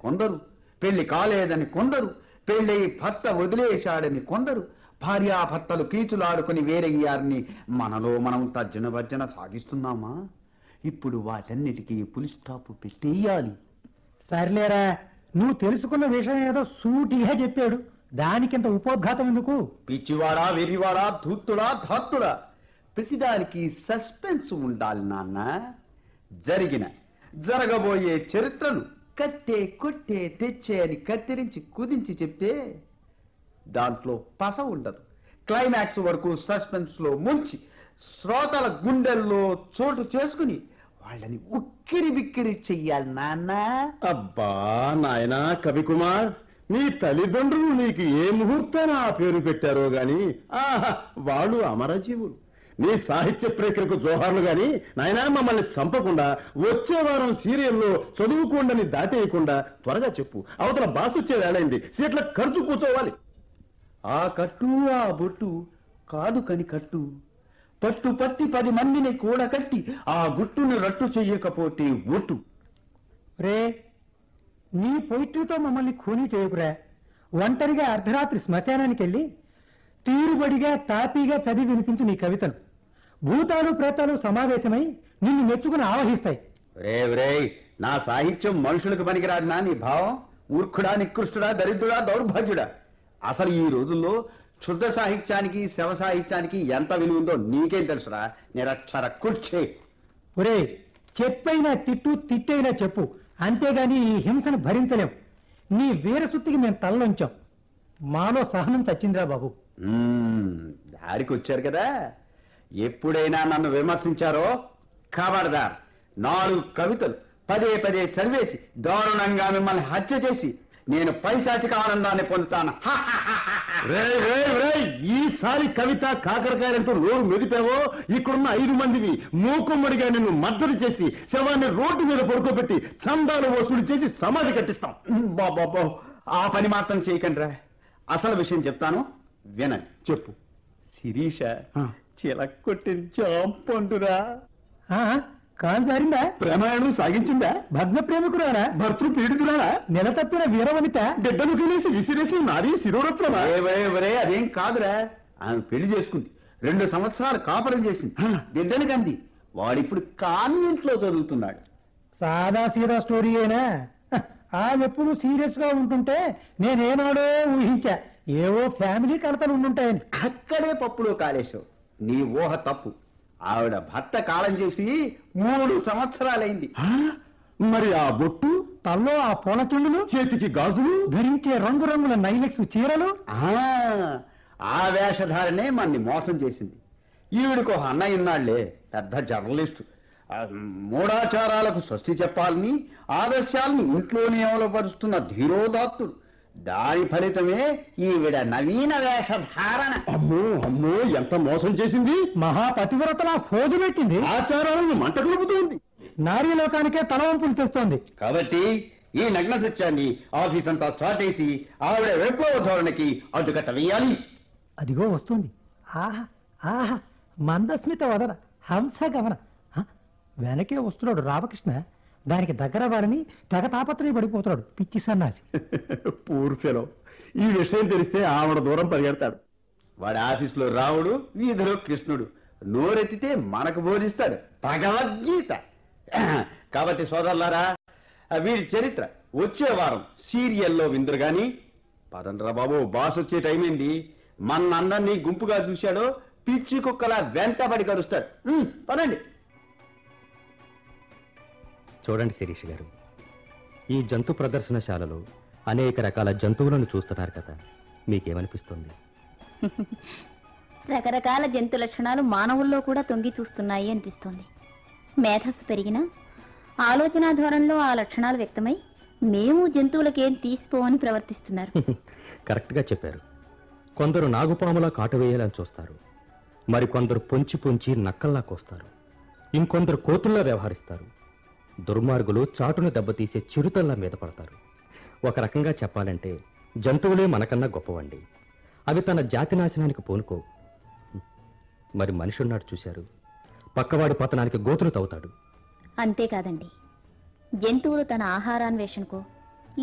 కొందరు పెళ్లి కాలేదని కొందరు పెళ్ళై భర్త వదిలేశాడని కొందరు భార్యాభర్తలు కీచులాడుకుని వేరయ్యారని మనలో మనం తర్జన భర్జన సాగిస్తున్నామా ఇప్పుడు వాటన్నిటికీ పులి స్టాప్ పెట్టేయాలి సర్లేరా నువ్వు తెలుసుకున్న విషయం ఏదో సూటిగా చెప్పాడు దానికింత ఉపోద్ఘాతం ఎందుకు పిచ్చివాడా వెర్రివాడా ధూర్తుడా ధాత్తుడా ప్రతిదానికి సస్పెన్స్ ఉండాలి నాన్న జరిగిన జరగబోయే చరిత్రను కట్టే కొట్టే తెచ్చే అని కత్తిరించి కుదించి చెప్తే దాంట్లో పస ఉండదు క్లైమాక్స్ వరకు సస్పెన్స్ లో ముంచి శ్రోతల గుండెల్లో చోటు చేసుకుని వాళ్ళని ఉక్కిరి బిక్కిరి చెయ్యాలి నాన్న అబ్బా నాయనా కవికుమార్ నీ తల్లిదండ్రులు నీకు ఏ ముహూర్తాన ఆ పేరు పెట్టారో గాని ఆహా వాళ్ళు అమరజీవులు నీ సాహిత్య ప్రేక్షకు జోహార్లు గాని నాయనా మమ్మల్ని చంపకుండా వచ్చే వారం సీరియల్లో చదువుకోండని దాటేయకుండా త్వరగా చెప్పు అవతల బాస్ వచ్చే వేళైంది సీట్ల ఖర్చు కూర్చోవాలి ఆ కట్టు ఆ బొట్టు కాదు కని కట్టు పట్టు పట్టి పది మందిని కూడకట్టి ఆ గుట్టును రట్టు చెయ్యకపోతే ఒట్టు రే నీ పొయిట్రీతో మమ్మల్ని ఖూనీ చేయకురా ఒంటరిగా అర్ధరాత్రి శ్మశానానికి వెళ్ళి తీరుబడిగా తాపీగా చదివి వినిపించు నీ కవితలు భూతాలు ప్రేతాలు సమావేశమై నిన్ను మెచ్చుకుని ఆవహిస్తాయి రే రే నా సాహిత్యం మనుషులకు పనికిరాదు నా నీ భావం మూర్ఖుడా నికృష్టుడా దరిద్రుడా దౌర్భాగ్యుడా అసలు ఈ రోజుల్లో క్షుద్ర సాహిత్యానికి శవ సాహిత్యానికి ఎంత విలువ ఉందో నీకేం తెలుసురా నిరక్షర కుర్చే ఒరే చెప్పైనా తిట్టు తిట్టైనా చెప్పు అంతేగాని ఈ హింసను భరించలేం నీ వీరసుత్తికి మేము తలలోంచాం మాలో సహనం చచ్చిందిరా బాబు మ్మ్, దారికి వచ్చారు కదా ఎప్పుడైనా నన్ను విమర్శించారో ఖబర్దార్ నాలుగు కవితలు పదే పదే చదివేసి దారుణంగా మిమ్మల్ని హత్య చేసి నేను పైశాచిక ఆనందాన్ని పొందుతాను హా, హా, హా, హా. రేయ్, రేయ్, రేయ్, ఈసారి కవిత కాకరకాయలంటూ నోరు మెదిపావో ఇక్కడున్న ఐదు మందివి మూకుమ్మడిగా నిన్ను మద్దతు చేసి శవాన్ని రోడ్డు మీద పడుకోబెట్టి చందాలు వసూలు చేసి సమాధి కట్టిస్తాం బాబా ఆ పని మాత్రం చేయకండి అసలు విషయం చెప్తాను వినండి చెప్పు శిరీష చిలక్కొట్టిన చాంపండురా ఆ, కాలు జారిందా ప్రమాణం సాగించిందా భగ్న ప్రేమికురారా భర్తృ పీడితురాలా నెల తప్పిన వీరవనిత బిడ్డను తినేసి విసిరేసి నారీ శిరోరత్నమా ఏ వరే వరే అదేం కాదురా ఆమె పెళ్లి చేసుకుంది రెండు సంవత్సరాలు కాపురం చేసింది బిడ్డని కంది వాడిప్పుడు కాన్వెంట్ లో చదువుతున్నాడు సాదా సీదా స్టోరీ అయినా హ, ఆ ఎప్పుడు సీరియస్ గా ఉంటుంటే నేనేనాడో ఊహించా ఏవో ఫ్యామిలీ కలతలు ఉండుంటాయని అక్కడే పప్పులో కాలేశావు నీ ఊహ తప్పు ఆవిడ భర్త కాలం చేసి మూడు సంవత్సరాలైంది ఆ? మరి ఆ బొట్టు తల్లో ఆ పూల చుండులు చేతికి గాజులు ధరించే రంగురంగుల నైలెక్స్ చీరలు ఆ, ఆ వేషధారణే మన్ని మోసం చేసింది ఈవిడికి ఒక అన్నయ్య ఉన్నాళ్లే పెద్ద జర్నలిస్టు ఆ, మూఢాచారాలకు స్వస్తి చెప్పాలని ఆదర్శాలని ఇంట్లోనే అమలుపరుస్తున్న ధీరోదాత్తుడు దాని ఫలితమే ఈవిడ నవీన వేషధారణ అమ్మో అమ్మో ఎంత మోసం చేసింది మహాపతివ్రతలా ఫోజు పెట్టింది ఆచారాలను మంట కలుపుతోంది నారీ లోకానికే తలవంపులు తెస్తోంది కాబట్టి ఈ నగ్న సత్యాన్ని ఆఫీస్ అంతా చాటేసి ఆవిడ విప్లవ ధోరణికి అడ్డుకట్ట వేయాలి అదిగో వస్తుంది ఆహా ఆహా మందస్మిత వదన హంస గమన హ, వెనకే వస్తున్నాడు రామకృష్ణ దానికి దగ్గర వాడని తెగ తాపత్రయ పడిపోతున్నాడు పిచ్చి సన్నాసి పూర్ ఫెలో ఈ విషయం తెలిస్తే ఆవిడ దూరం పరిగెడతాడు వాడి ఆఫీసులో రావుడు వీధిలో కృష్ణుడు నోరెత్తితే మనకు బోధిస్తాడు భగవద్గీత కాబట్టి సోదరులారా ఆ వీరి చరిత్ర వచ్చే వారం సీరియల్లో విందురు గాని పదండ్రా బాబు బాస్ వచ్చే టైం ఏంది మనందరినీ గుంపుగా చూశాడో పిచ్చి కుక్కలా వెంటబడి కరుస్తాడు ఉమ్, పదండి చూడండి శిరీష్ గారు ఈ జంతు ప్రదర్శనశాలలో అనేక రకాల జంతువులను చూస్తున్నారు కదా మీకేమనిపిస్తుంది రకరకాల జంతు లక్షణాలు మానవుల్లో కూడా తొంగి చూస్తున్నాయి అనిపిస్తోంది మేధస్సు పెరిగినా ఆలోచనా ధోరణిలో ఆ లక్షణాలు వ్యక్తమై మేము జంతువులకేం తీసిపోవని ప్రవర్తిస్తున్నారు కరెక్ట్గా చెప్పారు కొందరు నాగుపాములా కాటు వేయాలని చూస్తారు మరికొందరు పొంచి పొంచి నక్కల్లా కోస్తారు ఇంకొందరు కోతుల్లా వ్యవహరిస్తారు దుర్మార్గులు చాటును దెబ్బతీసే చిరుతల్లా మీద పడతారు ఒక రకంగా చెప్పాలంటే జంతువులే మనకన్నా గొప్పవండి అవి తన జాతి నాశనానికి పూనుకో మరి మనిషి ఉన్నాడు చూశారు పక్కవాడి పతనానికి గోతులు తవ్వుతాడు అంతేకాదండి జంతువులు తన ఆహారాన్వేషణకు